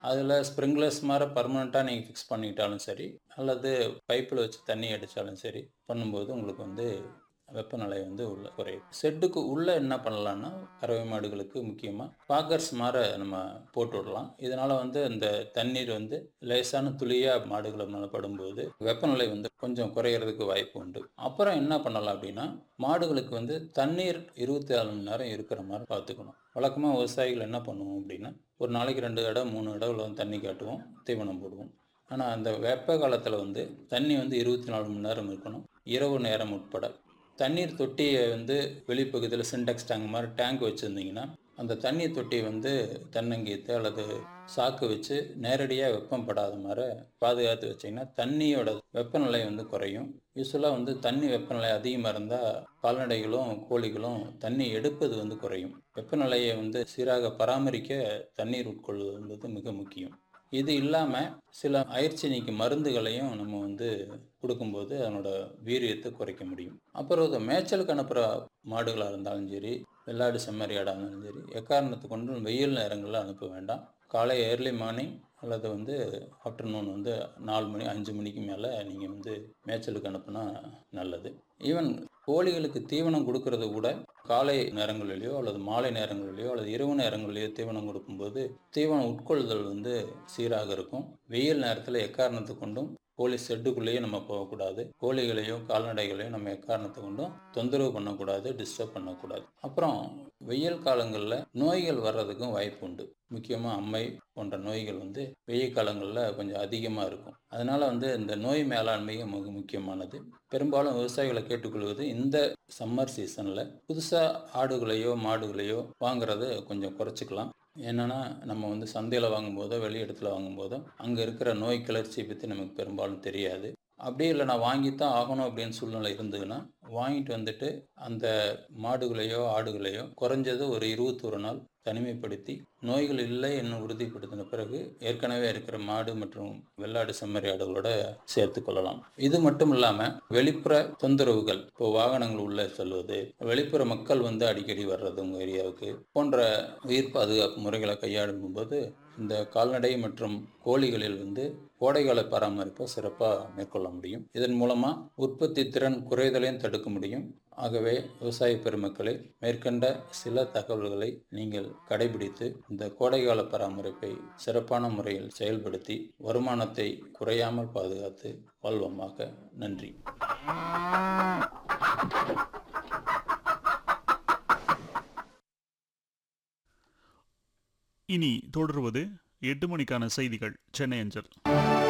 அதில் ஸ்ப்ரிங்க்லர்ஸ் மாதிரி பர்மனெண்ட்டாக நீங்கள் ஃபிக்ஸ் பண்ணிக்கிட்டாலும் சரி அல்லது பைப்பில் வச்சு தண்ணி அடித்தாலும் சரி பண்ணும்போது உங்களுக்கு வந்து வெப்பநிலை வந்து உள்ள குறையும் ஷெட்டுக்கு உள்ளே என்ன பண்ணலான்னா கறவை மாடுகளுக்கு முக்கியமாக பாக்கர்ஸ் மாற நம்ம போட்டு விடலாம் இதனால் வந்து அந்த தண்ணீர் வந்து லேசான துளியாக மாடுகளை மேலே படும்போது வெப்பநிலை வந்து கொஞ்சம் குறையிறதுக்கு வாய்ப்பு உண்டு அப்புறம் என்ன பண்ணலாம் அப்படின்னா மாடுகளுக்கு வந்து தண்ணீர் இருபத்தி நாலு மணி நேரம் இருக்கிற மாதிரி பார்த்துக்கணும் வழக்கமாக விவசாயிகள் என்ன பண்ணுவோம் அப்படின்னா ஒரு நாளைக்கு ரெண்டு இடம் மூணு இடம் வந்து தண்ணி காட்டுவோம் தீவனம் போடுவோம் ஆனால் அந்த வெப்ப காலத்தில் வந்து தண்ணி வந்து இருபத்தி நாலு மணி நேரம் இருக்கணும் இரவு நேரம் உட்பட தண்ணீர் தொட்டியை வந்து வெளிப்பகுதியில் சின்டெக்ஸ் டேங்க் மாதிரி டேங்க் வச்சுருந்தீங்கன்னா அந்த தண்ணீர் தொட்டியை வந்து தென்னங்கீத்து அல்லது சாக்கு வச்சு நேரடியாக வெப்பம் படாத மாதிரி பாதுகாத்து வச்சிங்கன்னா தண்ணியோட வெப்பநிலை வந்து குறையும் யூஸ்வலாக வந்து தண்ணி வெப்பநிலை அதிகமாக இருந்தால் கால்நடைகளும் கோழிகளும் தண்ணி எடுப்பது வந்து குறையும் வெப்பநிலையை வந்து சீராக பராமரிக்க தண்ணீர் உட்கொள்வது என்பது மிக முக்கியம் இது இல்லாமல் சில அயற்சி நீக்கி மருந்துகளையும் நம்ம வந்து கொடுக்கும்போது அதனோட வீரியத்தை குறைக்க முடியும் அப்புறம் இது மேய்ச்சலுக்கு அனுப்புகிற மாடுகளாக இருந்தாலும் சரி வெள்ளாடு செம்மறியாடாக இருந்தாலும் சரி எக்காரணத்தை கொண்டு வெயில் நேரங்களில் அனுப்ப வேண்டாம் காலை ஏர்லி மார்னிங் அல்லது வந்து ஆஃப்டர்நூன் வந்து நாலு மணி அஞ்சு மணிக்கு மேலே நீங்கள் வந்து மேய்ச்சலுக்கு அனுப்புனா நல்லது ஈவன் கோழிகளுக்கு தீவனம் கொடுக்கறது கூட காலை நேரங்களிலேயோ அல்லது மாலை நேரங்களிலேயோ அல்லது இரவு நேரங்களிலேயோ தீவனம் கொடுக்கும்போது தீவனம் உட்கொள்ளுதல் வந்து சீராக இருக்கும் வெயில் நேரத்தில் எக்காரணத்தை கொண்டும் கோழி ஷெட்டுக்குள்ளேயே நம்ம போகக்கூடாது கோழிகளையோ கால்நடைகளையோ நம்ம எக்காரணத்தை கொண்டும் தொந்தரவு பண்ணக்கூடாது டிஸ்டர்ப் பண்ணக்கூடாது அப்புறம் வெயில் காலங்களில் நோய்கள் வர்றதுக்கும் வாய்ப்பு உண்டு முக்கியமாக அம்மை போன்ற நோய்கள் வந்து வெயில் காலங்களில் கொஞ்சம் அதிகமாக இருக்கும் அதனால் வந்து இந்த நோய் மேலாண்மையும் மிக முக்கியமானது பெரும்பாலும் விவசாயிகளை கேட்டுக்கொள்வது இந்த சம்மர் சீசனில் புதுசாக ஆடுகளையோ மாடுகளையோ வாங்குறத கொஞ்சம் குறைச்சிக்கலாம் என்னென்னா நம்ம வந்து சந்தையில் வாங்கும்போதோ வெளி இடத்துல வாங்கும்போதோ அங்கே இருக்கிற நோய் கிளர்ச்சியை பற்றி நமக்கு பெரும்பாலும் தெரியாது அப்படியே இல்லை நான் வாங்கித்தான் ஆகணும் அப்படின்னு சூழ்நிலை இருந்ததுன்னா வாங்கிட்டு வந்துட்டு அந்த மாடுகளையோ ஆடுகளையோ குறைஞ்சது ஒரு இருபத்தொரு நாள் தனிமைப்படுத்தி நோய்கள் இல்லை என்று உறுதிப்படுத்தின பிறகு ஏற்கனவே இருக்கிற மாடு மற்றும் வெள்ளாடு செம்மறி ஆடுகளோட சேர்த்து கொள்ளலாம் இது மட்டும் இல்லாமல் வெளிப்புற தொந்தரவுகள் இப்போ வாகனங்கள் உள்ள செல்வது வெளிப்புற மக்கள் வந்து அடிக்கடி வர்றது உங்கள் ஏரியாவுக்கு போன்ற உயிர் பாதுகாப்பு முறைகளை கையாளும் போது இந்த கால்நடை மற்றும் கோழிகளில் வந்து கோடைகால பராமரிப்பை சிறப்பாக மேற்கொள்ள முடியும் இதன் மூலமாக உற்பத்தி திறன் குறைதலையும் தடுக்க முடியும் ஆகவே விவசாய பெருமக்களை மேற்கண்ட சில தகவல்களை நீங்கள் கடைபிடித்து இந்த கோடைகால பராமரிப்பை சிறப்பான முறையில் செயல்படுத்தி வருமானத்தை குறையாமல் பாதுகாத்து வாழ்வோமாக நன்றி இனி தொடர்வது எட்டு மணிக்கான செய்திகள் சென்னை அஞ்சல்